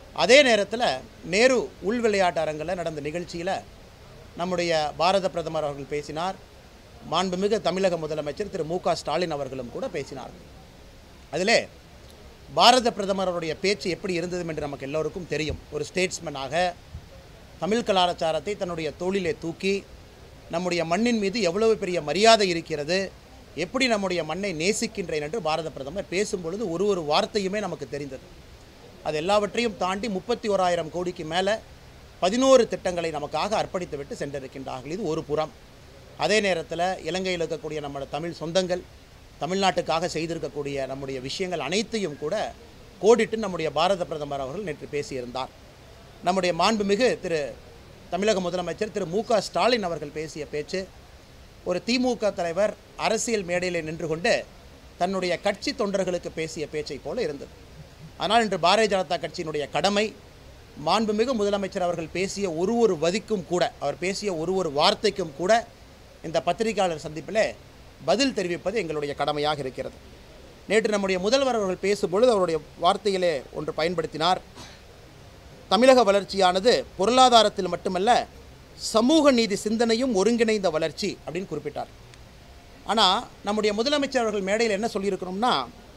அதே நேரத்தில் நேரு உள் விளையாட்டு அரங்கில் நடந்த நிகழ்ச்சியில் நம்முடைய பாரத பிரதமர் அவர்கள் பேசினார் மாண்புமிகு தமிழக முதலமைச்சர் திரு மு க ஸ்டாலின் அவர்களும் கூட பேசினார்கள் அதிலே பாரத பிரதமர் அவருடைய பேச்சு எப்படி இருந்தது என்று நமக்கு எல்லோருக்கும் தெரியும் ஒரு ஸ்டேட்ஸ்மேனாக தமிழ் கலாச்சாரத்தை தன்னுடைய தோளிலே தூக்கி நம்முடைய மண்ணின் மீது எவ்வளவு பெரிய மரியாதை இருக்கிறது எப்படி நம்முடைய மண்ணை நேசிக்கின்றேன் என்று பாரத பிரதமர் பேசும்பொழுது ஒரு ஒரு வார்த்தையுமே நமக்கு தெரிந்தது அது எல்லாவற்றையும் தாண்டி முப்பத்தி ஓராயிரம் கோடிக்கு மேலே பதினோரு திட்டங்களை நமக்காக அர்ப்பணித்து விட்டு சென்றிருக்கின்றார்கள் இது ஒரு புறம் அதே நேரத்தில் இலங்கையில் இருக்கக்கூடிய நம்ம தமிழ் சொந்தங்கள் தமிழ்நாட்டுக்காக செய்திருக்கக்கூடிய நம்முடைய விஷயங்கள் அனைத்தையும் கூட கோடிட்டு நம்முடைய பாரத பிரதமர் அவர்கள் நேற்று பேசியிருந்தார் நம்முடைய மாண்புமிகு திரு தமிழக முதலமைச்சர் திரு மு க ஸ்டாலின் அவர்கள் பேசிய பேச்சு ஒரு திமுக தலைவர் அரசியல் மேடையில் நின்று கொண்டு தன்னுடைய கட்சி தொண்டர்களுக்கு பேசிய பேச்சை போல இருந்தது ஆனால் இன்று பாரதிய ஜனதா கட்சியினுடைய கடமை மாண்புமிகு முதலமைச்சர் அவர்கள் பேசிய ஒரு ஒரு வதிக்கும் கூட அவர் பேசிய ஒரு ஒரு வார்த்தைக்கும் கூட இந்த பத்திரிகையாளர் சந்திப்பில் பதில் தெரிவிப்பது எங்களுடைய கடமையாக இருக்கிறது நேற்று நம்முடைய முதல்வர் அவர்கள் பேசும்பொழுது அவருடைய வார்த்தையிலே ஒன்று பயன்படுத்தினார் தமிழக வளர்ச்சியானது பொருளாதாரத்தில் மட்டுமல்ல சமூக நீதி சிந்தனையும் ஒருங்கிணைந்த வளர்ச்சி அப்படின்னு குறிப்பிட்டார் ஆனால் நம்முடைய முதலமைச்சர் அவர்கள் மேடையில் என்ன சொல்லியிருக்கிறோம்னா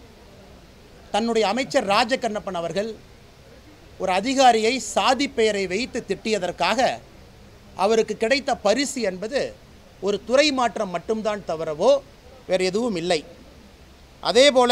தன்னுடைய அமைச்சர் ராஜகண்ணப்பன் அவர்கள் ஒரு அதிகாரியை சாதி பெயரை வைத்து திட்டியதற்காக அவருக்கு கிடைத்த பரிசு என்பது ஒரு துறை மாற்றம் மட்டும்தான் தவிரவோ வேறு எதுவும் இல்லை அதே போல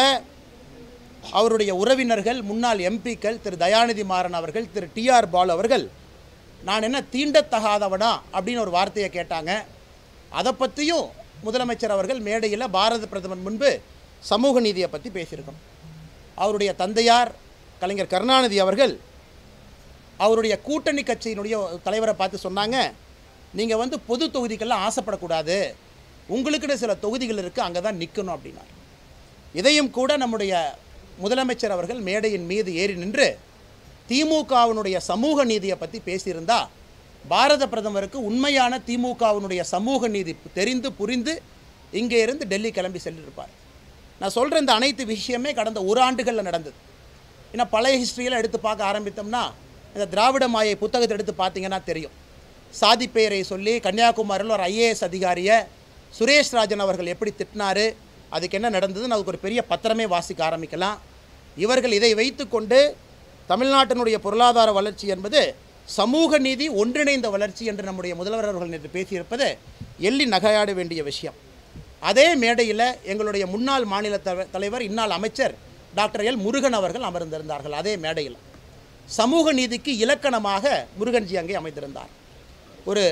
அவருடைய உறவினர்கள் முன்னாள் எம்பிக்கள் திரு தயாநிதி மாறன் அவர்கள் திரு டிஆர் பால் அவர்கள் நான் என்ன தீண்டத்தகாதவனா அப்படின்னு ஒரு வார்த்தையை கேட்டாங்க அதை பற்றியும் முதலமைச்சர் அவர்கள் மேடையில் பாரத பிரதமர் முன்பு சமூக நீதியை பற்றி பேசியிருக்கோம் அவருடைய தந்தையார் கலைஞர் கருணாநிதி அவர்கள் அவருடைய கூட்டணி கட்சியினுடைய தலைவரை பார்த்து சொன்னாங்க நீங்கள் வந்து பொது தொகுதிக்கெல்லாம் ஆசைப்படக்கூடாது உங்களுக்குன்னு சில தொகுதிகள் இருக்குது அங்கே தான் நிற்கணும் அப்படின்னார் இதையும் கூட நம்முடைய முதலமைச்சர் அவர்கள் மேடையின் மீது ஏறி நின்று திமுகவினுடைய சமூக நீதியை பற்றி பேசியிருந்தா பாரத பிரதமருக்கு உண்மையான திமுகவினுடைய சமூக நீதி தெரிந்து புரிந்து இங்கே இருந்து டெல்லி கிளம்பி சென்றிருப்பார் நான் சொல்கிற இந்த அனைத்து விஷயமே கடந்த ஒரு ஆண்டுகளில் நடந்தது ஏன்னா பழைய ஹிஸ்ட்ரியில் எடுத்து பார்க்க ஆரம்பித்தோம்னா இந்த திராவிட மாயை புத்தகத்தை எடுத்து பார்த்தீங்கன்னா தெரியும் சாதி பெயரை சொல்லி கன்னியாகுமரியில் ஒரு ஐஏஎஸ் அதிகாரியை சுரேஷ் ராஜன் அவர்கள் எப்படி திட்டினாரு அதுக்கு என்ன நடந்ததுன்னு அதுக்கு ஒரு பெரிய பத்திரமே வாசிக்க ஆரம்பிக்கலாம் இவர்கள் இதை வைத்துக்கொண்டு தமிழ்நாட்டினுடைய பொருளாதார வளர்ச்சி என்பது சமூக நீதி ஒன்றிணைந்த வளர்ச்சி என்று நம்முடைய முதல்வர் அவர்கள் நேற்று பேசியிருப்பது எள்ளி நகையாட வேண்டிய விஷயம் அதே மேடையில் எங்களுடைய முன்னாள் மாநில தவ- தலைவர் இந்நாள் அமைச்சர் டாக்டர் எல் முருகன் அவர்கள் அமர்ந்திருந்தார்கள் அதே மேடையில் சமூக நீதிக்கு இலக்கணமாக முருகன்ஜி அங்கே அமைந்திருந்தார் ஒரு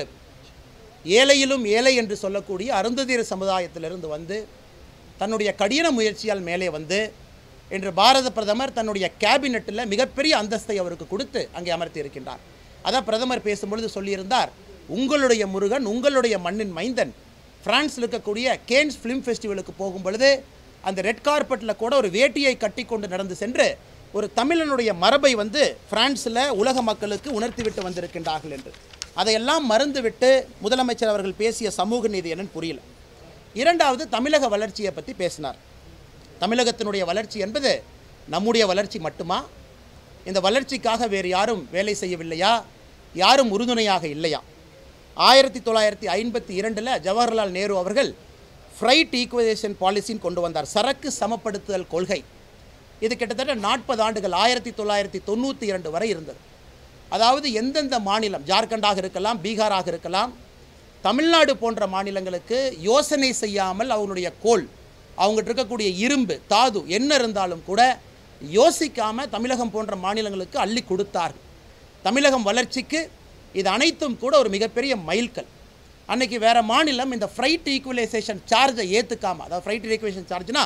ஏழையிலும் ஏழை என்று சொல்லக்கூடிய அருந்ததியர் சமுதாயத்திலிருந்து வந்து தன்னுடைய கடின முயற்சியால் மேலே வந்து இன்று பாரத பிரதமர் தன்னுடைய கேபினெட்டில் மிகப்பெரிய அந்தஸ்தை அவருக்கு கொடுத்து அங்கே அமர்த்தி இருக்கின்றார் அதான் பிரதமர் பேசும்பொழுது சொல்லியிருந்தார் உங்களுடைய முருகன் உங்களுடைய மண்ணின் மைந்தன் பிரான்ஸில் இருக்கக்கூடிய கேன்ஸ் ஃபிலிம் ஃபெஸ்டிவலுக்கு போகும் பொழுது அந்த ரெட் கார்பெட்டில் கூட ஒரு வேட்டியை கட்டி கொண்டு நடந்து சென்று ஒரு தமிழனுடைய மரபை வந்து பிரான்ஸில் உலக மக்களுக்கு உணர்த்திவிட்டு வந்திருக்கின்றார்கள் என்று அதையெல்லாம் மறந்துவிட்டு முதலமைச்சர் அவர்கள் பேசிய சமூக நீதி என்னன்னு புரியல இரண்டாவது தமிழக வளர்ச்சியை பற்றி பேசினார் தமிழகத்தினுடைய வளர்ச்சி என்பது நம்முடைய வளர்ச்சி மட்டுமா இந்த வளர்ச்சிக்காக வேறு யாரும் வேலை செய்யவில்லையா யாரும் உறுதுணையாக இல்லையா ஆயிரத்தி தொள்ளாயிரத்தி ஐம்பத்தி இரண்டில் ஜவஹர்லால் நேரு அவர்கள் ஃப்ரைட் ஈக்குவலேஷன் பாலிசின்னு கொண்டு வந்தார் சரக்கு சமப்படுத்துதல் கொள்கை இது கிட்டத்தட்ட நாற்பது ஆண்டுகள் ஆயிரத்தி தொள்ளாயிரத்தி தொண்ணூற்றி இரண்டு வரை இருந்தது அதாவது எந்தெந்த மாநிலம் ஜார்க்கண்டாக இருக்கலாம் பீகாராக இருக்கலாம் தமிழ்நாடு போன்ற மாநிலங்களுக்கு யோசனை செய்யாமல் அவங்களுடைய கோல் அவங்ககிட்ட இருக்கக்கூடிய இரும்பு தாது என்ன இருந்தாலும் கூட யோசிக்காம தமிழகம் போன்ற மாநிலங்களுக்கு அள்ளி கொடுத்தார்கள் தமிழகம் வளர்ச்சிக்கு இது அனைத்தும் கூட ஒரு மிகப்பெரிய மைல்கல் அன்னைக்கு வேற மாநிலம் இந்த ஃப்ரைட் ஈக்குவலைசேஷன் சார்ஜை ஏற்றுக்காம அதாவது ஃப்ரைட் ஈக்குவலேஷன் சார்ஜ்னா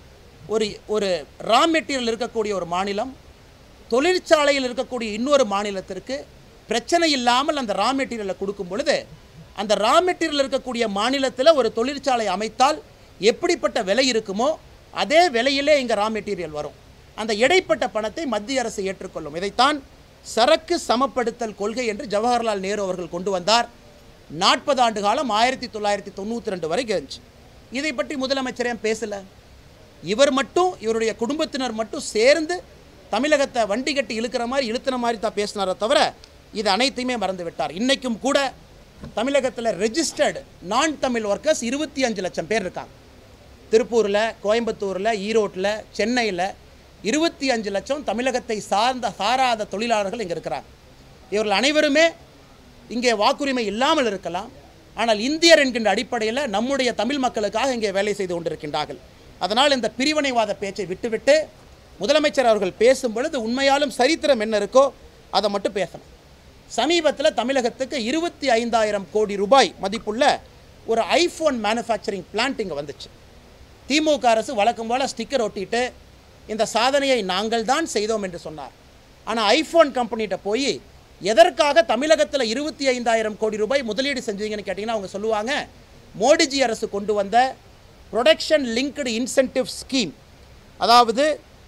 ஒரு ஒரு ரா மெட்டீரியல் இருக்கக்கூடிய ஒரு மாநிலம் தொழிற்சாலையில் இருக்கக்கூடிய இன்னொரு மாநிலத்திற்கு பிரச்சனை இல்லாமல் அந்த ரா மெட்டீரியலை கொடுக்கும் பொழுது அந்த ரா மெட்டீரியல் இருக்கக்கூடிய மாநிலத்தில் ஒரு தொழிற்சாலை அமைத்தால் எப்படிப்பட்ட விலை இருக்குமோ அதே விலையிலே இங்கே ரா மெட்டீரியல் வரும் அந்த இடைப்பட்ட பணத்தை மத்திய அரசு ஏற்றுக்கொள்ளும் இதைத்தான் சரக்கு சமப்படுத்தல் கொள்கை என்று ஜவஹர்லால் நேரு அவர்கள் கொண்டு வந்தார் நாற்பது ஆண்டு காலம் ஆயிரத்தி தொள்ளாயிரத்தி தொண்ணூற்றி ரெண்டு வரைக்கும் இருந்துச்சு இதை பற்றி முதலமைச்சர் ஏன் பேசலை இவர் மட்டும் இவருடைய குடும்பத்தினர் மட்டும் சேர்ந்து தமிழகத்தை வண்டி கட்டி இழுக்கிற மாதிரி இழுத்துன மாதிரி தான் பேசினாரே தவிர இது அனைத்தையுமே மறந்து விட்டார் இன்றைக்கும் கூட தமிழகத்தில் ரெஜிஸ்டர்டு நான் தமிழ் ஒர்க்கர்ஸ் இருபத்தி அஞ்சு லட்சம் பேர் இருக்காங்க திருப்பூரில் கோயம்புத்தூரில் ஈரோட்டில் சென்னையில் இருபத்தி அஞ்சு லட்சம் தமிழகத்தை சார்ந்த சாராத தொழிலாளர்கள் இங்கே இருக்கிறாங்க இவர்கள் அனைவருமே இங்கே வாக்குரிமை இல்லாமல் இருக்கலாம் ஆனால் இந்தியர் என்கின்ற அடிப்படையில் நம்முடைய தமிழ் மக்களுக்காக இங்கே வேலை செய்து கொண்டிருக்கின்றார்கள் அதனால் இந்த பிரிவினைவாத பேச்சை விட்டுவிட்டு முதலமைச்சர் அவர்கள் பேசும் பொழுது உண்மையாலும் சரித்திரம் என்ன இருக்கோ அதை மட்டும் பேசணும் சமீபத்தில் தமிழகத்துக்கு இருபத்தி ஐந்தாயிரம் கோடி ரூபாய் மதிப்புள்ள ஒரு ஐஃபோன் மேனுஃபேக்சரிங் பிளான்ட் இங்கே வந்துச்சு திமுக அரசு வழக்கம் போல் ஸ்டிக்கர் ஒட்டிட்டு இந்த சாதனையை நாங்கள் தான் செய்தோம் என்று சொன்னார் ஆனால் ஐஃபோன் கம்பெனிகிட்ட போய் எதற்காக தமிழகத்தில் இருபத்தி ஐந்தாயிரம் கோடி ரூபாய் முதலீடு செஞ்சீங்கன்னு கேட்டிங்கன்னா அவங்க சொல்லுவாங்க மோடிஜி அரசு கொண்டு வந்த ப்ரொடக்ஷன் லிங்க்டு இன்சென்டிவ் ஸ்கீம் அதாவது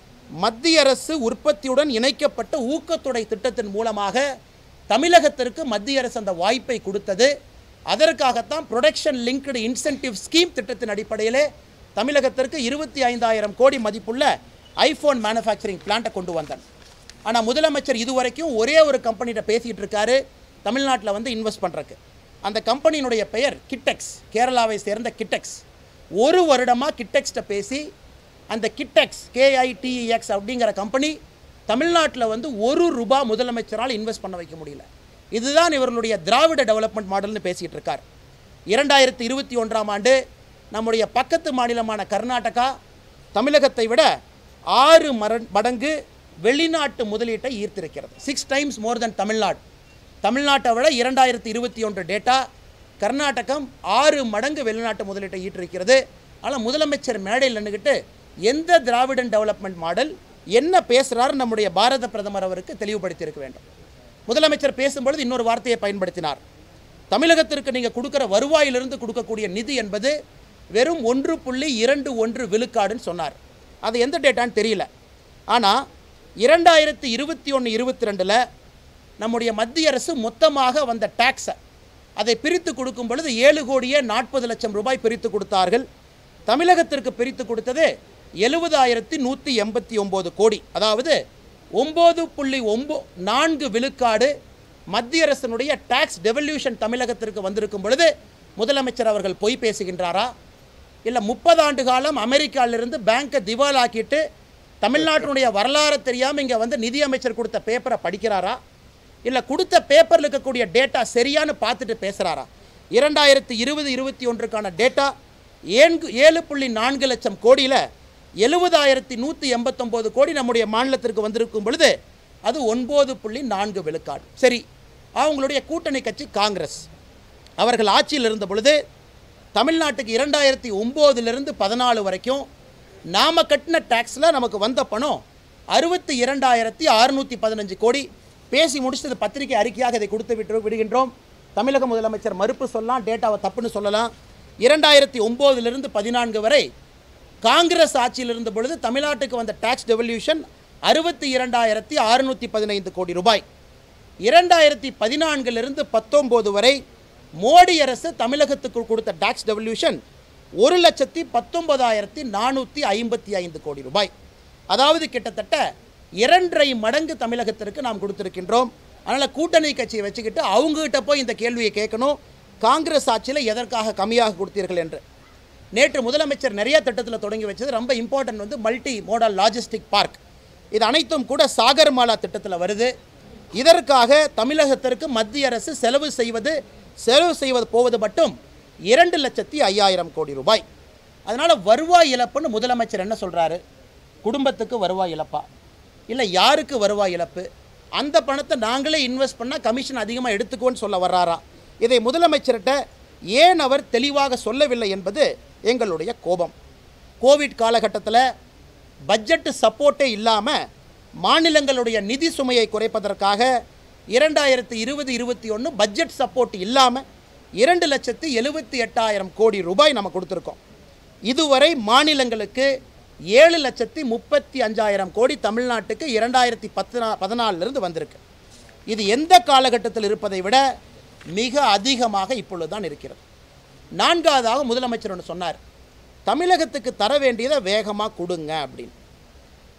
மத்திய அரசு உற்பத்தியுடன் இணைக்கப்பட்ட ஊக்கத்தொகை திட்டத்தின் மூலமாக தமிழகத்திற்கு மத்திய அரசு அந்த வாய்ப்பை கொடுத்தது அதற்காகத்தான் ப்ரொடக்ஷன் லிங்க்டு இன்சென்டிவ் ஸ்கீம் திட்டத்தின் அடிப்படையிலே தமிழகத்திற்கு இருபத்தி ஐந்தாயிரம் கோடி மதிப்புள்ள ஐஃபோன் மேனுஃபேக்சரிங் பிளான்ட்டை கொண்டு வந்தேன் ஆனால் முதலமைச்சர் இதுவரைக்கும் ஒரே ஒரு கம்பெனிகிட்ட பேசிகிட்டு இருக்காரு தமிழ்நாட்டில் வந்து இன்வெஸ்ட் பண்ணுறக்கு அந்த கம்பெனியினுடைய பெயர் கிட்டெக்ஸ் கேரளாவை சேர்ந்த கிட்டெக்ஸ் ஒரு வருடமாக கிட்டெக்ஸ்ட்ட பேசி அந்த கிட்டெக்ஸ் கேஐடிஇஎக்ஸ் அப்படிங்கிற கம்பெனி தமிழ்நாட்டில் வந்து ஒரு ரூபா முதலமைச்சரால் இன்வெஸ்ட் பண்ண வைக்க முடியல இதுதான் இவர்களுடைய திராவிட டெவலப்மெண்ட் மாடல்னு பேசிகிட்டு இருக்கார் இரண்டாயிரத்தி இருபத்தி ஒன்றாம் ஆண்டு நம்முடைய பக்கத்து மாநிலமான கர்நாடகா தமிழகத்தை விட ஆறு மர மடங்கு வெளிநாட்டு முதலீட்டை ஈர்த்திருக்கிறது six times more than Tamil Nadu தமிழ்நாட்டை விட இரண்டாயிரத்தி இருபத்தி ஒன்று டேட்டா கர்நாடகம் ஆறு மடங்கு வெளிநாட்டு முதலீட்டை ஈட்டிருக்கிறது ஆனால் முதலமைச்சர் மேடையில் நின்றுக்கிட்டு எந்த திராவிடன் டெவலப்மெண்ட் மாடல் என்ன பேசுகிறாரு நம்முடைய பாரத பிரதமர் அவருக்கு தெளிவுபடுத்தியிருக்க வேண்டும் முதலமைச்சர் பேசும்பொழுது இன்னொரு வார்த்தையை பயன்படுத்தினார் தமிழகத்திற்கு நீங்கள் கொடுக்குற வருவாயிலிருந்து கொடுக்கக்கூடிய நிதி என்பது வெறும் ஒன்று புள்ளி இரண்டு ஒன்று விழுக்காடுன்னு சொன்னார் அது எந்த டேட்டான்னு தெரியல ஆனால் இரண்டாயிரத்தி இருபத்தி ஒன்று இருபத்தி ரெண்டில் நம்முடைய மத்திய அரசு மொத்தமாக வந்த டேக்ஸை அதை பிரித்து கொடுக்கும் பொழுது ஏழு கோடியே நாற்பது லட்சம் ரூபாய் பிரித்து கொடுத்தார்கள் தமிழகத்திற்கு பிரித்து கொடுத்தது எழுபதாயிரத்தி நூற்றி எண்பத்தி ஒம்பது கோடி அதாவது ஒம்பது புள்ளி ஒம்போ நான்கு விழுக்காடு மத்திய அரசினுடைய டாக்ஸ் டெவல்யூஷன் தமிழகத்திற்கு வந்திருக்கும் பொழுது முதலமைச்சர் அவர்கள் பொய் பேசுகின்றாரா இல்லை முப்பது ஆண்டு காலம் அமெரிக்காவிலிருந்து பேங்கை திவாலாக்கிட்டு தமிழ்நாட்டினுடைய வரலாறு தெரியாமல் இங்கே வந்து நிதியமைச்சர் கொடுத்த பேப்பரை படிக்கிறாரா இல்லை கொடுத்த பேப்பரில் இருக்கக்கூடிய டேட்டா சரியான்னு பார்த்துட்டு பேசுகிறாரா இரண்டாயிரத்தி இருபது இருபத்தி ஒன்றுக்கான டேட்டா ஏன்கு ஏழு புள்ளி நான்கு லட்சம் கோடியில் எழுபதாயிரத்தி நூற்றி எண்பத்தொம்போது கோடி நம்முடைய மாநிலத்திற்கு வந்திருக்கும் பொழுது அது ஒன்பது புள்ளி நான்கு விழுக்காடு சரி அவங்களுடைய கூட்டணி கட்சி காங்கிரஸ் அவர்கள் ஆட்சியில் இருந்த பொழுது தமிழ்நாட்டுக்கு இரண்டாயிரத்தி ஒம்போதிலிருந்து பதினாலு வரைக்கும் நாம் கட்டின டேக்ஸில் நமக்கு வந்த பணம் அறுபத்தி இரண்டாயிரத்தி அறுநூற்றி பதினஞ்சு கோடி பேசி முடிச்சது பத்திரிகை அறிக்கையாக இதை கொடுத்து விட்டு விடுகின்றோம் தமிழக முதலமைச்சர் மறுப்பு சொல்லலாம் டேட்டாவை தப்புன்னு சொல்லலாம் இரண்டாயிரத்தி ஒம்போதிலிருந்து பதினான்கு வரை காங்கிரஸ் ஆட்சியில் இருந்த பொழுது தமிழ்நாட்டுக்கு வந்த டாக்ஸ் டெவல்யூஷன் அறுபத்தி இரண்டாயிரத்தி அறுநூற்றி பதினைந்து கோடி ரூபாய் இரண்டாயிரத்தி பதினான்கிலிருந்து பத்தொம்போது வரை மோடி அரசு தமிழகத்துக்கு கொடுத்த டாக்ஸ் டெவல்யூஷன் ஒரு லட்சத்தி பத்தொன்பதாயிரத்தி நானூற்றி ஐம்பத்தி ஐந்து கோடி ரூபாய் அதாவது கிட்டத்தட்ட இரண்டரை மடங்கு தமிழகத்திற்கு நாம் கொடுத்திருக்கின்றோம் அதனால் கூட்டணி கட்சியை வச்சுக்கிட்டு அவங்ககிட்ட போய் இந்த கேள்வியை கேட்கணும் காங்கிரஸ் ஆட்சியில் எதற்காக கம்மியாக கொடுத்தீர்கள் என்று நேற்று முதலமைச்சர் நிறைய திட்டத்தில் தொடங்கி வச்சது ரொம்ப இம்பார்ட்டன்ட் வந்து மல்டி மோடல் லாஜிஸ்டிக் பார்க் இது அனைத்தும் கூட சாகர்மாலா திட்டத்தில் வருது இதற்காக தமிழகத்திற்கு மத்திய அரசு செலவு செய்வது செலவு செய்வது போவது மட்டும் இரண்டு லட்சத்தி ஐயாயிரம் கோடி ரூபாய் அதனால் வருவாய் இழப்புன்னு முதலமைச்சர் என்ன சொல்கிறாரு குடும்பத்துக்கு வருவாய் இழப்பா இல்லை யாருக்கு வருவாய் இழப்பு அந்த பணத்தை நாங்களே இன்வெஸ்ட் பண்ணால் கமிஷன் அதிகமாக எடுத்துக்கோன்னு சொல்ல வர்றாரா இதை முதலமைச்சர்கிட்ட ஏன் அவர் தெளிவாக சொல்லவில்லை என்பது எங்களுடைய கோபம் கோவிட் காலகட்டத்தில் பட்ஜெட்டு சப்போர்ட்டே இல்லாமல் மாநிலங்களுடைய நிதி சுமையை குறைப்பதற்காக இரண்டாயிரத்தி இருபது இருபத்தி ஒன்று பட்ஜெட் சப்போர்ட் இல்லாமல் இரண்டு லட்சத்து எழுபத்தி எட்டாயிரம் கோடி ரூபாய் நம்ம கொடுத்துருக்கோம் இதுவரை மாநிலங்களுக்கு ஏழு லட்சத்தி முப்பத்தி அஞ்சாயிரம் கோடி தமிழ்நாட்டுக்கு இரண்டாயிரத்தி பத்து பதினாலிருந்து வந்திருக்கு இது எந்த காலகட்டத்தில் இருப்பதை விட மிக அதிகமாக இப்பொழுது தான் இருக்கிறது நான்காவதாக முதலமைச்சர் ஒன்று சொன்னார் தமிழகத்துக்கு தர வேண்டியதை வேகமாக கொடுங்க அப்படின்னு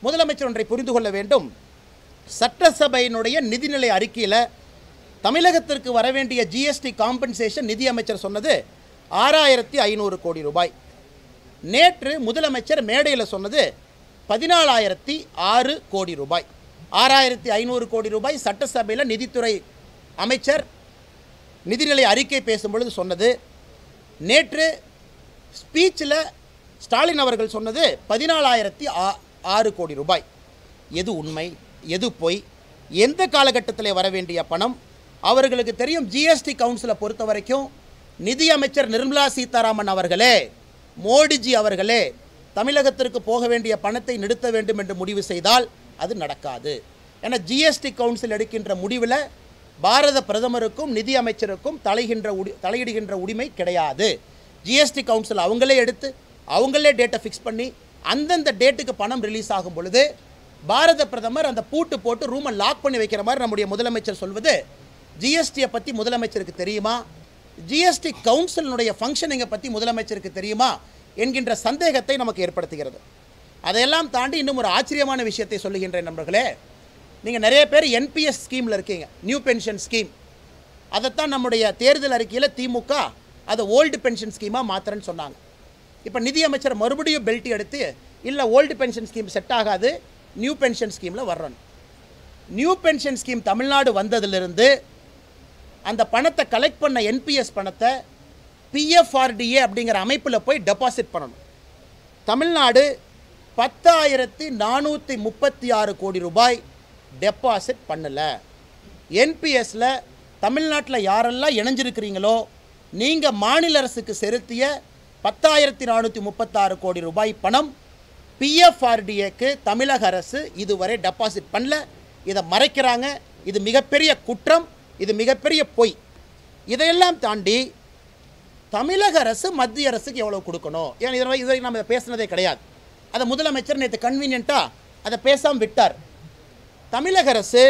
முதலமைச்சர் ஒன்றை புரிந்து கொள்ள வேண்டும் சட்டசபையினுடைய நிதிநிலை அறிக்கையில் தமிழகத்திற்கு வர வேண்டிய ஜிஎஸ்டி காம்பன்சேஷன் நிதி அமைச்சர் சொன்னது ஆறாயிரத்தி ஐநூறு கோடி ரூபாய் நேற்று முதலமைச்சர் மேடையில் சொன்னது பதினாலாயிரத்தி ஆறு கோடி ரூபாய் ஆறாயிரத்தி ஐநூறு கோடி ரூபாய் சட்டசபையில் நிதித்துறை அமைச்சர் நிதிநிலை அறிக்கை பேசும்பொழுது சொன்னது நேற்று ஸ்பீச்சில் ஸ்டாலின் அவர்கள் சொன்னது பதினாலாயிரத்தி ஆ- ஆறு கோடி ரூபாய் எது உண்மை எது பொய் எந்த காலகட்டத்தில் வர வேண்டிய பணம் அவர்களுக்கு தெரியும் ஜிஎஸ்டி கவுன்சிலை பொறுத்த வரைக்கும் நிதியமைச்சர் நிர்மலா சீதாராமன் அவர்களே மோடிஜி அவர்களே தமிழகத்திற்கு போக வேண்டிய பணத்தை நிறுத்த வேண்டும் என்று முடிவு செய்தால் அது நடக்காது ஏன்னா ஜிஎஸ்டி கவுன்சில் எடுக்கின்ற முடிவில் பாரத பிரதமருக்கும் நிதி அமைச்சருக்கும் தலைகின்ற உடி தலையிடுகின்ற உரிமை கிடையாது ஜிஎஸ்டி கவுன்சில் அவங்களே எடுத்து அவங்களே டேட்டை ஃபிக்ஸ் பண்ணி அந்தந்த டேட்டுக்கு பணம் ரிலீஸ் ஆகும் பொழுது பாரத பிரதமர் அந்த பூட்டு போட்டு ரூமை லாக் பண்ணி வைக்கிற மாதிரி நம்முடைய முதலமைச்சர் சொல்வது ஜிஎஸ்டியை பற்றி முதலமைச்சருக்கு தெரியுமா ஜிஎஸ்டி கவுன்சிலினுடைய ஃபங்க்ஷனிங்கை பற்றி முதலமைச்சருக்கு தெரியுமா என்கின்ற சந்தேகத்தை நமக்கு ஏற்படுத்துகிறது அதையெல்லாம் தாண்டி இன்னும் ஒரு ஆச்சரியமான விஷயத்தை சொல்லுகின்றேன் நண்பர்களே நீங்கள் நிறைய பேர் என்பிஎஸ் ஸ்கீமில் இருக்கீங்க நியூ பென்ஷன் ஸ்கீம் அதைத்தான் நம்முடைய தேர்தல் அறிக்கையில் திமுக அதை ஓல்டு பென்ஷன் ஸ்கீமாக மாத்திரன்னு சொன்னாங்க இப்போ நிதியமைச்சர் மறுபடியும் பெல்ட் எடுத்து இல்லை ஓல்டு பென்ஷன் ஸ்கீம் செட் ஆகாது நியூ பென்ஷன் ஸ்கீமில் வர்றோம் நியூ பென்ஷன் ஸ்கீம் தமிழ்நாடு வந்ததிலிருந்து அந்த பணத்தை கலெக்ட் பண்ண என்பிஎஸ் பணத்தை பிஎஃப்ஆர்டிஏ அப்படிங்கிற அமைப்பில் போய் டெபாசிட் பண்ணணும் தமிழ்நாடு பத்தாயிரத்தி நானூற்றி முப்பத்தி ஆறு கோடி ரூபாய் டெபாசிட் பண்ணலை என்பிஎஸ்ல தமிழ்நாட்டில் யாரெல்லாம் இணைஞ்சிருக்கிறீங்களோ நீங்கள் மாநில அரசுக்கு செலுத்திய பத்தாயிரத்தி நானூற்றி முப்பத்தாறு கோடி ரூபாய் பணம் பிஎஃப்ஆர்டிஏக்கு தமிழக அரசு இதுவரை டெபாசிட் பண்ணல இதை மறைக்கிறாங்க இது மிகப்பெரிய குற்றம் இது மிகப்பெரிய பொய் இதையெல்லாம் தாண்டி தமிழக அரசு மத்திய அரசுக்கு எவ்வளோ கொடுக்கணும் ஏன்னா இதை இதை நம்ம இதை பேசுனதே கிடையாது அதை முதலமைச்சர் நேற்று கன்வீனியண்ட்டாக அதை பேசாமல் விட்டார் தமிழக அரசு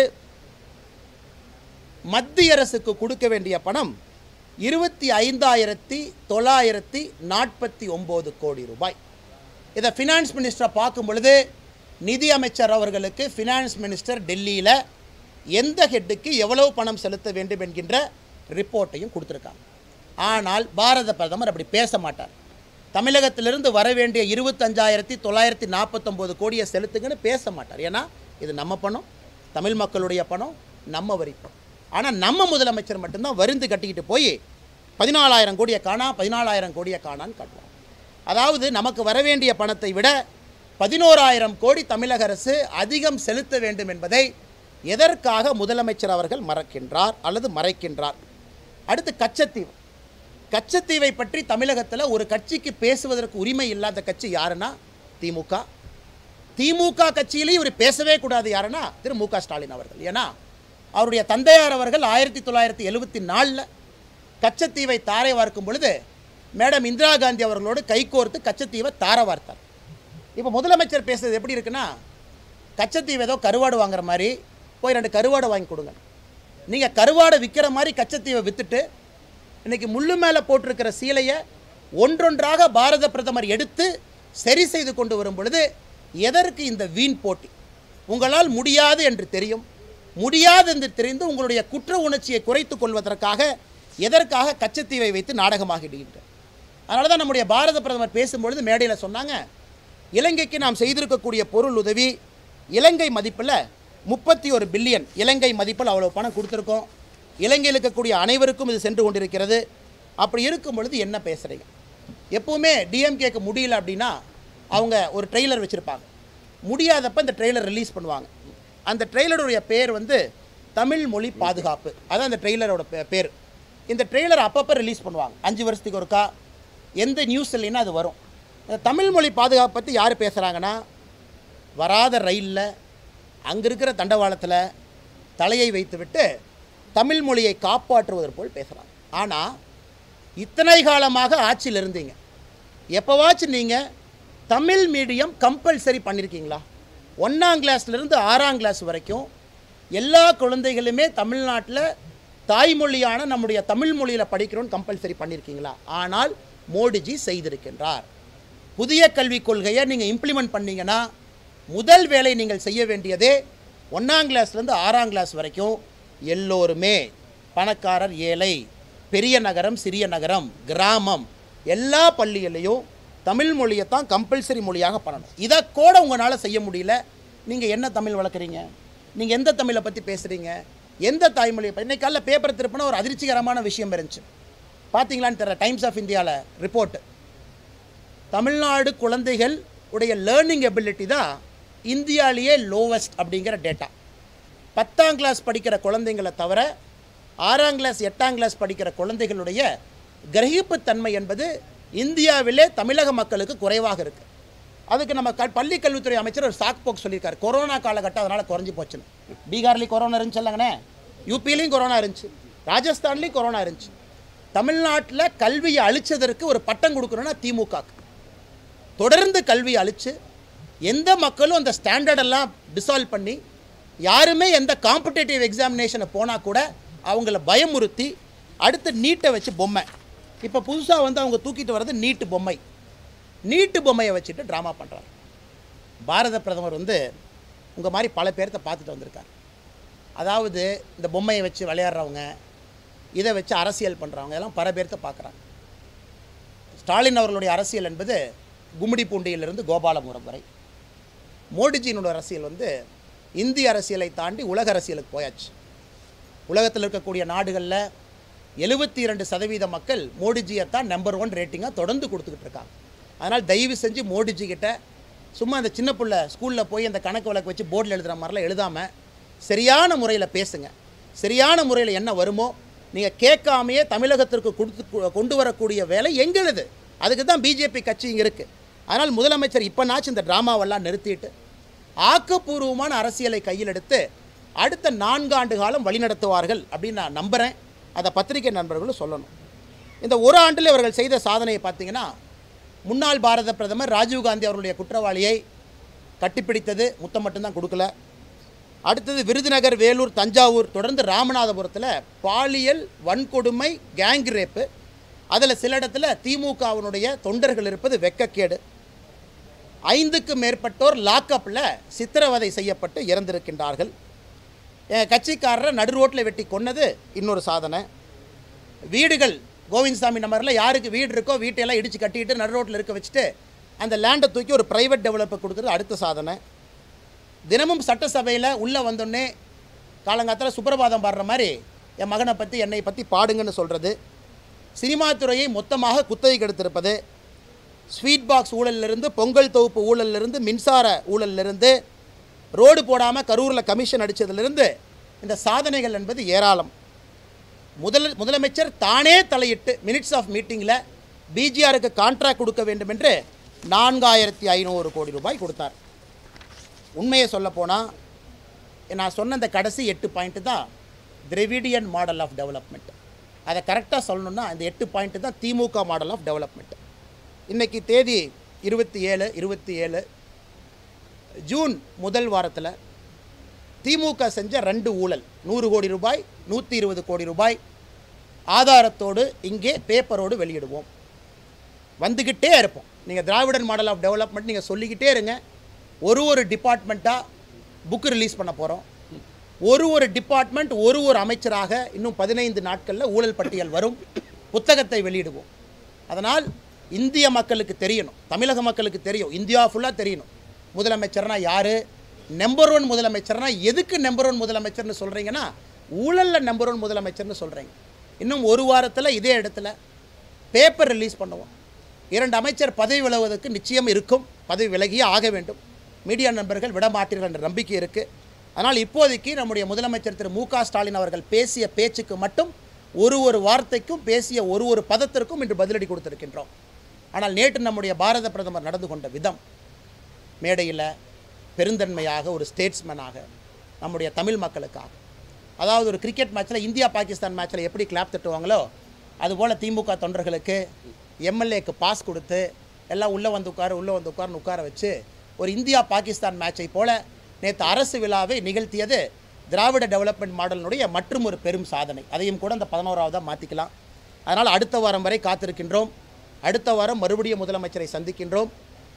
மத்திய அரசுக்கு கொடுக்க வேண்டிய பணம் இருபத்தி ஐந்தாயிரத்தி தொள்ளாயிரத்தி நாற்பத்தி ஒம்பது கோடி ரூபாய் இதை ஃபினான்ஸ் மினிஸ்டரை பார்க்கும் பொழுது நிதி அமைச்சர் அவர்களுக்கு ஃபினான்ஸ் மினிஸ்டர் டெல்லியில் எந்த ஹெட்டுக்கு எவ்வளவு பணம் செலுத்த வேண்டும் என்கின்ற ரிப்போர்ட்டையும் கொடுத்துருக்காங்க ஆனால் பாரத பிரதமர் அப்படி பேச மாட்டார் தமிழகத்திலிருந்து வர வேண்டிய இருபத்தஞ்சாயிரத்தி தொள்ளாயிரத்தி நாற்பத்தொம்போது கோடியை செலுத்துங்கன்னு பேச மாட்டார் ஏன்னா இது நம்ம பணம் தமிழ் மக்களுடைய பணம் நம்ம வரி பணம் ஆனால் நம்ம முதலமைச்சர் மட்டும்தான் வருந்து கட்டிக்கிட்டு போய் பதினாலாயிரம் கோடியை காணா பதினாலாயிரம் கோடியை காணான்னு காட்டுவார் அதாவது நமக்கு வர வேண்டிய பணத்தை விட பதினோராயிரம் கோடி தமிழக அரசு அதிகம் செலுத்த வேண்டும் என்பதை எதற்காக முதலமைச்சர் அவர்கள் மறக்கின்றார் அல்லது மறைக்கின்றார் அடுத்து கச்சத்தீவு கச்சத்தீவை பற்றி தமிழகத்தில் ஒரு கட்சிக்கு பேசுவதற்கு உரிமை இல்லாத கட்சி யாருன்னா திமுக திமுக கட்சியிலேயும் இவர் பேசவே கூடாது யாருன்னா திரு மு க ஸ்டாலின் அவர்கள் ஏன்னா அவருடைய தந்தையார் அவர்கள் ஆயிரத்தி தொள்ளாயிரத்தி எழுபத்தி நாலில் கச்சத்தீவை தாரை வார்க்கும் பொழுது மேடம் இந்திரா காந்தி அவர்களோடு கைகோர்த்து கச்சத்தீவை தார வார்த்தார் இப்போ முதலமைச்சர் பேசுறது எப்படி இருக்குன்னா கச்சத்தீவு ஏதோ கருவாடு வாங்குற மாதிரி போய் ரெண்டு கருவாடை வாங்கி கொடுங்க நீங்கள் கருவாடை விற்கிற மாதிரி கச்சத்தீவை விற்றுட்டு இன்னைக்கு முள்ளு மேலே போட்டிருக்கிற சீலையை ஒன்றொன்றாக பாரத பிரதமர் எடுத்து சரி செய்து கொண்டு வரும் பொழுது எதற்கு இந்த வீண் போட்டி உங்களால் முடியாது என்று தெரியும் முடியாது என்று தெரிந்து உங்களுடைய குற்ற உணர்ச்சியை குறைத்துக் கொள்வதற்காக எதற்காக கச்சத்தீவை வைத்து நாடகமாகிடுகின்றார் அதனால தான் நம்முடைய பாரத பிரதமர் பேசும்பொழுது மேடையில் சொன்னாங்க இலங்கைக்கு நாம் செய்திருக்கக்கூடிய பொருள் உதவி இலங்கை மதிப்பில் முப்பத்தி ஒரு பில்லியன் இலங்கை மதிப்பில் அவ்வளோ பணம் கொடுத்துருக்கோம் இலங்கையில் இருக்கக்கூடிய அனைவருக்கும் இது சென்று கொண்டிருக்கிறது அப்படி இருக்கும் பொழுது என்ன பேசுகிறீங்க எப்பவுமே டிஎம்கேக்கு முடியல அப்படின்னா அவங்க ஒரு ட்ரெய்லர் வச்சுருப்பாங்க முடியாதப்ப இந்த ட்ரெய்லர் ரிலீஸ் பண்ணுவாங்க அந்த ட்ரெய்லருடைய பேர் வந்து தமிழ் மொழி பாதுகாப்பு அதான் அந்த ட்ரெய்லரோட பே- பேர் இந்த ட்ரெய்லர் அப்பப்போ ரிலீஸ் பண்ணுவாங்க அஞ்சு வருஷத்துக்கு ஒருக்கா எந்த நியூஸ் இல்லைன்னா அது வரும் இந்த தமிழ் மொழி பாதுகாப்பு பற்றி யார் பேசுகிறாங்கன்னா வராத ரயிலில் அங்கே இருக்கிற தண்டவாளத்தில் தலையை வைத்துவிட்டு தமிழ் மொழியை காப்பாற்றுவதற்கு போல் பேசுகிறாங்க ஆனால் இத்தனை காலமாக ஆட்சியில் இருந்தீங்க எப்போவாச்சும் நீங்கள் தமிழ் மீடியம் கம்பல்சரி பண்ணியிருக்கீங்களா ஒன்றாம் கிளாஸ்லேருந்து ஆறாம் கிளாஸ் வரைக்கும் எல்லா குழந்தைகளுமே தமிழ்நாட்டில் தாய்மொழியான நம்முடைய தமிழ் மொழியில் படிக்கிறோன்னு கம்பல்சரி பண்ணியிருக்கீங்களா ஆனால் மோடிஜி செய்திருக்கின்றார் புதிய கல்விக் கொள்கையை நீங்கள் இம்ப்ளிமெண்ட் பண்ணீங்கன்னா முதல் வேலை நீங்கள் செய்ய வேண்டியதே ஒன்றாம் கிளாஸ்லேருந்து ஆறாம் கிளாஸ் வரைக்கும் எல்லோருமே பணக்காரர் ஏழை பெரிய நகரம் சிறிய நகரம் கிராமம் எல்லா பள்ளிகளையும் தமிழ் மொழியை தான் கம்பல்சரி மொழியாக பண்ணணும் இதை கூட உங்களால் செய்ய முடியல நீங்கள் என்ன தமிழ் வளர்க்குறீங்க நீங்கள் எந்த தமிழை பற்றி பேசுகிறீங்க எந்த தாய்மொழியை பற்றி இன்னைக்கு காலைல பேப்பர் திருப்பினா ஒரு அதிர்ச்சிகரமான விஷயம் இருந்துச்சு பார்த்தீங்களான்னு தெரியல டைம்ஸ் ஆஃப் இந்தியாவில் ரிப்போர்ட்டு தமிழ்நாடு குழந்தைகள் உடைய லேர்னிங் எபிலிட்டி தான் இந்தியாவிலேயே லோவஸ்ட் அப்படிங்கிற டேட்டா பத்தாம் கிளாஸ் படிக்கிற குழந்தைங்களை தவிர ஆறாம் கிளாஸ் எட்டாம் கிளாஸ் படிக்கிற குழந்தைகளுடைய கிரகிப்புத்தன்மை என்பது இந்தியாவிலே தமிழக மக்களுக்கு குறைவாக இருக்குது அதுக்கு நம்ம க பள்ளி கல்வித்துறை அமைச்சர் ஒரு சாக் போக் சொல்லியிருக்காரு கொரோனா காலகட்டம் அதனால் குறைஞ்சி போச்சுன்னு பீகார்லேயும் கொரோனா இருந்துச்சு இல்லைங்கண்ணே யூபிலையும் கொரோனா இருந்துச்சு ராஜஸ்தான்லேயும் கொரோனா இருந்துச்சு தமிழ்நாட்டில் கல்வியை அழிச்சதற்கு ஒரு பட்டம் கொடுக்கணும்னா திமுகக்கு தொடர்ந்து கல்வியை அழிச்சு எந்த மக்களும் அந்த ஸ்டாண்டர்டெல்லாம் டிசால்வ் பண்ணி யாருமே எந்த காம்படேட்டிவ் எக்ஸாமினேஷனை போனால் கூட அவங்கள பயமுறுத்தி அடுத்து நீட்டை வச்சு பொம்மை இப்போ புதுசாக வந்து அவங்க தூக்கிட்டு வர்றது நீட்டு பொம்மை நீட்டு பொம்மையை வச்சுட்டு ட்ராமா பண்ணுறாரு பாரத பிரதமர் வந்து உங்கள் மாதிரி பல பேர்த்த பார்த்துட்டு வந்திருக்கார் அதாவது இந்த பொம்மையை வச்சு விளையாடுறவங்க இதை வச்சு அரசியல் பண்ணுறவங்க எல்லாம் பல பேர்த்த பார்க்குறாங்க ஸ்டாலின் அவர்களுடைய அரசியல் என்பது கும்மிடி பூண்டியிலிருந்து கோபாலபுரம் வரை மோடிஜியினுடைய அரசியல் வந்து இந்திய அரசியலை தாண்டி உலக அரசியலுக்கு போயாச்சு உலகத்தில் இருக்கக்கூடிய நாடுகளில் எழுபத்தி இரண்டு சதவீத மக்கள் மோடிஜியை தான் நம்பர் ஒன் ரேட்டிங்காக தொடர்ந்து கொடுத்துக்கிட்டு இருக்காங்க அதனால் தயவு செஞ்சு மோடிஜி கிட்ட சும்மா அந்த சின்ன புள்ள ஸ்கூலில் போய் அந்த கணக்கு வழக்கு வச்சு போர்டில் எழுதுகிற மாதிரிலாம் எழுதாமல் சரியான முறையில் பேசுங்க சரியான முறையில் என்ன வருமோ நீங்கள் கேட்காமையே தமிழகத்திற்கு கொடுத்து கொண்டு வரக்கூடிய வேலை எங்களுது அதுக்கு தான் பிஜேபி கட்சி இங்கே இருக்குது அதனால் முதலமைச்சர் இப்போனாச்சும் இந்த ட்ராமாவெல்லாம் நிறுத்திட்டு ஆக்கப்பூர்வமான அரசியலை கையில் எடுத்து அடுத்த நான்காண்டு காலம் வழிநடத்துவார்கள் அப்படின்னு நான் நம்புகிறேன் அதை பத்திரிகை நண்பர்களும் சொல்லணும் இந்த ஒரு ஆண்டில் இவர்கள் செய்த சாதனையை பார்த்தீங்கன்னா முன்னாள் பாரத பிரதமர் ராஜீவ்காந்தி அவர்களுடைய குற்றவாளியை கட்டிப்பிடித்தது முத்தம் மட்டும்தான் கொடுக்கல அடுத்தது விருதுநகர் வேலூர் தஞ்சாவூர் தொடர்ந்து ராமநாதபுரத்தில் பாலியல் வன்கொடுமை கேங் ரேப்பு அதில் சில இடத்துல திமுகவினுடைய தொண்டர்கள் இருப்பது வெக்கக்கேடு ஐந்துக்கு மேற்பட்டோர் லாக்கப்பில் சித்திரவதை செய்யப்பட்டு இறந்திருக்கின்றார்கள் என் கட்சிக்காரரை நடு ரோட்டில் வெட்டி கொன்னது இன்னொரு சாதனை வீடுகள் கோவிந்தசாமி நம்பரில் யாருக்கு வீடு இருக்கோ வீட்டையெல்லாம் இடித்து கட்டிட்டு நடு ரோட்டில் இருக்க வச்சுட்டு அந்த லேண்டை தூக்கி ஒரு ப்ரைவேட் டெவலப்பர் கொடுக்குறது அடுத்த சாதனை தினமும் சட்டசபையில் உள்ளே வந்தோடனே காலங்காலத்தில் சுப்பிரபாதம் பாடுற மாதிரி என் மகனை பற்றி என்னை பற்றி பாடுங்கன்னு சொல்கிறது சினிமா துறையை மொத்தமாக குத்தகைக்கு எடுத்திருப்பது ஸ்வீட் பாக்ஸ் ஊழலிலிருந்து பொங்கல் தொகுப்பு ஊழலிலிருந்து மின்சார ஊழலிலிருந்து ரோடு போடாமல் கரூரில் கமிஷன் அடித்ததிலிருந்து இந்த சாதனைகள் என்பது ஏராளம் முதல் முதலமைச்சர் தானே தலையிட்டு மினிட்ஸ் ஆஃப் மீட்டிங்கில் பிஜிஆருக்கு கான்ட்ராக்ட் கொடுக்க வேண்டும் என்று நான்காயிரத்தி ஐநூறு கோடி ரூபாய் கொடுத்தார் உண்மையை சொல்லப்போனால் நான் சொன்ன இந்த கடைசி எட்டு பாயிண்ட்டு தான் திராவிடியன் மாடல் ஆஃப் டெவலப்மெண்ட் அதை கரெக்டாக சொல்லணும்னா இந்த எட்டு பாயிண்ட்டு தான் திமுக மாடல் ஆஃப் டெவலப்மெண்ட் இன்றைக்கி தேதி இருபத்தி ஏழு இருபத்தி ஏழு ஜூன் முதல் வாரத்தில் திமுக செஞ்ச ரெண்டு ஊழல் நூறு கோடி ரூபாய் நூற்றி இருபது கோடி ரூபாய் ஆதாரத்தோடு இங்கே பேப்பரோடு வெளியிடுவோம் வந்துக்கிட்டே இருப்போம் நீங்கள் திராவிடன் மாடல் ஆஃப் டெவலப்மெண்ட் நீங்கள் சொல்லிக்கிட்டே இருங்க ஒரு ஒரு டிபார்ட்மெண்ட்டாக புக்கு ரிலீஸ் பண்ண போகிறோம் ஒரு ஒரு டிபார்ட்மெண்ட் ஒரு ஒரு அமைச்சராக இன்னும் பதினைந்து நாட்களில் ஊழல் பட்டியல் வரும் புத்தகத்தை வெளியிடுவோம் அதனால் இந்திய மக்களுக்கு தெரியணும் தமிழக மக்களுக்கு தெரியும் இந்தியா ஃபுல்லாக தெரியணும் முதலமைச்சர்னா யார் நம்பர் ஒன் முதலமைச்சர்னா எதுக்கு நம்பர் ஒன் முதலமைச்சர்னு சொல்கிறீங்கன்னா ஊழலில் நம்பர் ஒன் முதலமைச்சர்னு சொல்கிறீங்க இன்னும் ஒரு வாரத்தில் இதே இடத்துல பேப்பர் ரிலீஸ் பண்ணுவோம் இரண்டு அமைச்சர் பதவி விலகுவதற்கு நிச்சயம் இருக்கும் பதவி விலகியே ஆக வேண்டும் மீடியா நண்பர்கள் விடமாட்டீர்கள் என்ற நம்பிக்கை இருக்குது அதனால் இப்போதைக்கு நம்முடைய முதலமைச்சர் திரு மு க ஸ்டாலின் அவர்கள் பேசிய பேச்சுக்கு மட்டும் ஒரு ஒரு வார்த்தைக்கும் பேசிய ஒரு ஒரு பதத்திற்கும் இன்று பதிலடி கொடுத்திருக்கின்றோம் ஆனால் நேற்று நம்முடைய பாரத பிரதமர் நடந்து கொண்ட விதம் மேடையில் பெருந்தன்மையாக ஒரு ஸ்டேட்ஸ்மேனாக நம்முடைய தமிழ் மக்களுக்காக அதாவது ஒரு கிரிக்கெட் மேட்ச்சில் இந்தியா பாகிஸ்தான் மேட்ச்சில் எப்படி கிளாப் தட்டுவாங்களோ அதுபோல் திமுக தொண்டர்களுக்கு எம்எல்ஏக்கு பாஸ் கொடுத்து எல்லாம் உள்ளே வந்து உட்காரு உள்ளே வந்து உட்காருன்னு உட்கார வச்சு ஒரு இந்தியா பாகிஸ்தான் மேட்சை போல நேற்று அரசு விழாவை நிகழ்த்தியது திராவிட டெவலப்மெண்ட் மாடலினுடைய மற்றும் ஒரு பெரும் சாதனை அதையும் கூட அந்த பதினோராவதாக மாற்றிக்கலாம் அதனால் அடுத்த வாரம் வரை காத்திருக்கின்றோம் அடுத்த வாரம் மறுபடியும் முதலமைச்சரை சந்திக்கின்றோம்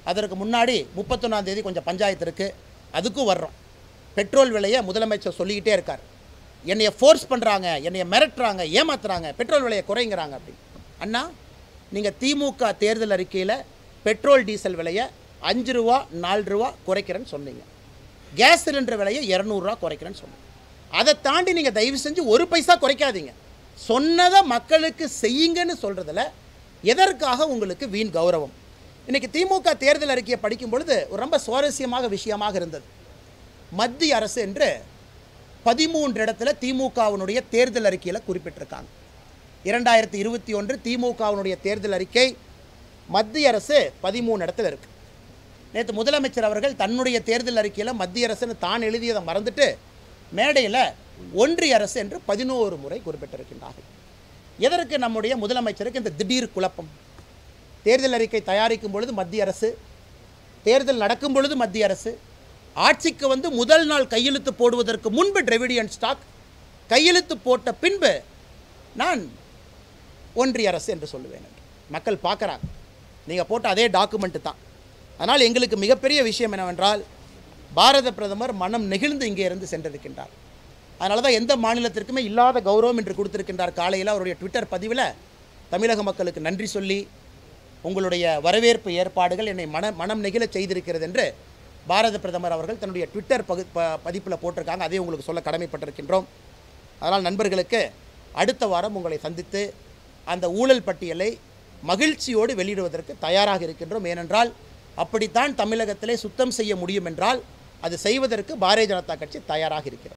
அதற்கு முன்னாடி முப்பத்தொன்னாம் தேதி கொஞ்சம் பஞ்சாயத்து இருக்குது அதுக்கும் வர்றோம் பெட்ரோல் விலையை முதலமைச்சர் சொல்லிக்கிட்டே இருக்கார் என்னைய ஃபோர்ஸ் பண்ணுறாங்க என்னைய மிரட்டுறாங்க ஏமாத்துறாங்க பெட்ரோல் விலையை குறைங்கிறாங்க அப்படின்னு அண்ணா நீங்கள் திமுக தேர்தல் அறிக்கையில் பெட்ரோல் டீசல் விலையை அஞ்சு ரூபா நாலு ரூபா குறைக்கிறேன்னு சொன்னீங்க கேஸ் சிலிண்டர் விலையை இரநூறுவா குறைக்கிறேன்னு சொன்னீங்க அதை தாண்டி நீங்கள் தயவு செஞ்சு ஒரு பைசா குறைக்காதீங்க சொன்னதை மக்களுக்கு செய்யுங்கன்னு சொல்கிறதுல எதற்காக உங்களுக்கு வீண் கௌரவம் இன்றைக்கி திமுக தேர்தல் அறிக்கையை படிக்கும் பொழுது ஒரு ரொம்ப சுவாரஸ்யமாக விஷயமாக இருந்தது மத்திய அரசு என்று பதிமூன்று இடத்துல திமுகவினுடைய தேர்தல் அறிக்கையில் குறிப்பிட்டிருக்காங்க இரண்டாயிரத்தி இருபத்தி ஒன்று திமுகவினுடைய தேர்தல் அறிக்கை மத்திய அரசு பதிமூணு இடத்துல இருக்கு நேற்று முதலமைச்சர் அவர்கள் தன்னுடைய தேர்தல் அறிக்கையில் மத்திய அரசுன்னு தான் எழுதியதை மறந்துட்டு மேடையில் ஒன்றிய அரசு என்று பதினோரு முறை குறிப்பிட்டிருக்கின்றார்கள் எதற்கு நம்முடைய முதலமைச்சருக்கு இந்த திடீர் குழப்பம் தேர்தல் அறிக்கை தயாரிக்கும் பொழுது மத்திய அரசு தேர்தல் நடக்கும் பொழுது மத்திய அரசு ஆட்சிக்கு வந்து முதல் நாள் கையெழுத்து போடுவதற்கு முன்பு டிரெவிடியன் ஸ்டாக் கையெழுத்து போட்ட பின்பு நான் ஒன்றிய அரசு என்று சொல்லுவேன் என்று. மக்கள் பார்க்குறாங்க நீங்கள் போட்ட அதே டாக்குமெண்ட்டு தான் அதனால் எங்களுக்கு மிகப்பெரிய விஷயம் என்னவென்றால் பாரத பிரதமர் மனம் நெகிழ்ந்து இங்கே இருந்து சென்றிருக்கின்றார் அதனால தான் எந்த மாநிலத்திற்குமே இல்லாத கௌரவம் என்று கொடுத்திருக்கின்றார் காலையில் அவருடைய ட்விட்டர் பதிவில் தமிழக மக்களுக்கு நன்றி சொல்லி உங்களுடைய வரவேற்பு ஏற்பாடுகள் என்னை மன மனம் நெகிழச் செய்திருக்கிறது என்று பாரத பிரதமர் அவர்கள் தன்னுடைய ட்விட்டர் பகு ப பதிப்பில் போட்டிருக்காங்க அதை உங்களுக்கு சொல்ல கடமைப்பட்டிருக்கின்றோம் அதனால் நண்பர்களுக்கு அடுத்த வாரம் உங்களை சந்தித்து அந்த ஊழல் பட்டியலை மகிழ்ச்சியோடு வெளியிடுவதற்கு தயாராக இருக்கின்றோம் ஏனென்றால் அப்படித்தான் தமிழகத்திலே சுத்தம் செய்ய முடியும் என்றால் அது செய்வதற்கு பாரதிய ஜனதா கட்சி தயாராக இருக்கிறது